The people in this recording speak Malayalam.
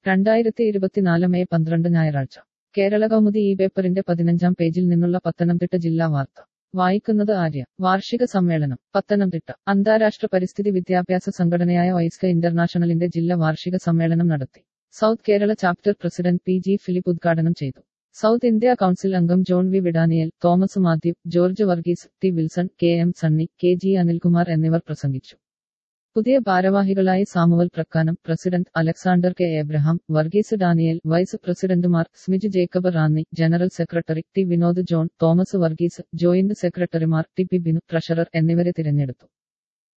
രണ്ടായിരത്തി ഇരുപത്തിനാല് മെയ് പന്ത്രണ്ട് ഞായറാഴ്ച കേരള കൗമുദി ഈ പേപ്പറിന്റെ പതിനഞ്ചാം പേജിൽ നിന്നുള്ള പത്തനംതിട്ട ജില്ലാ വാർത്ത വായിക്കുന്നത് ആര്യ വാർഷിക സമ്മേളനം പത്തനംതിട്ട അന്താരാഷ്ട്ര പരിസ്ഥിതി വിദ്യാഭ്യാസ സംഘടനയായ വൈസ്ക ഇന്റർനാഷണലിന്റെ ജില്ലാ വാർഷിക സമ്മേളനം നടത്തി south Kerala chapter president P G Philip ഉദ്ഘാടനം ചെയ്തു സൗത്ത് ഇന്ത്യ കൗൺസിൽ അംഗം John V V Daniel Thomas Mathew George Varghese T Wilson K M Sunny K G Anilkumar എന്നിവർ പ്രസംഗിച്ചു പുതിയ ഭാരവാഹികളായി Samuel Prakkanam president Alexander K Abraham Varghese Daniel vice പ്രസിഡന്റുമാർ Smij Jacob Ranni general secretary T Vinod John Thomas Varghese joint സെക്രട്ടറിമാർ ടി പി ബിനു ട്രഷറർ എന്നിവരെ തിരഞ്ഞെടുത്തു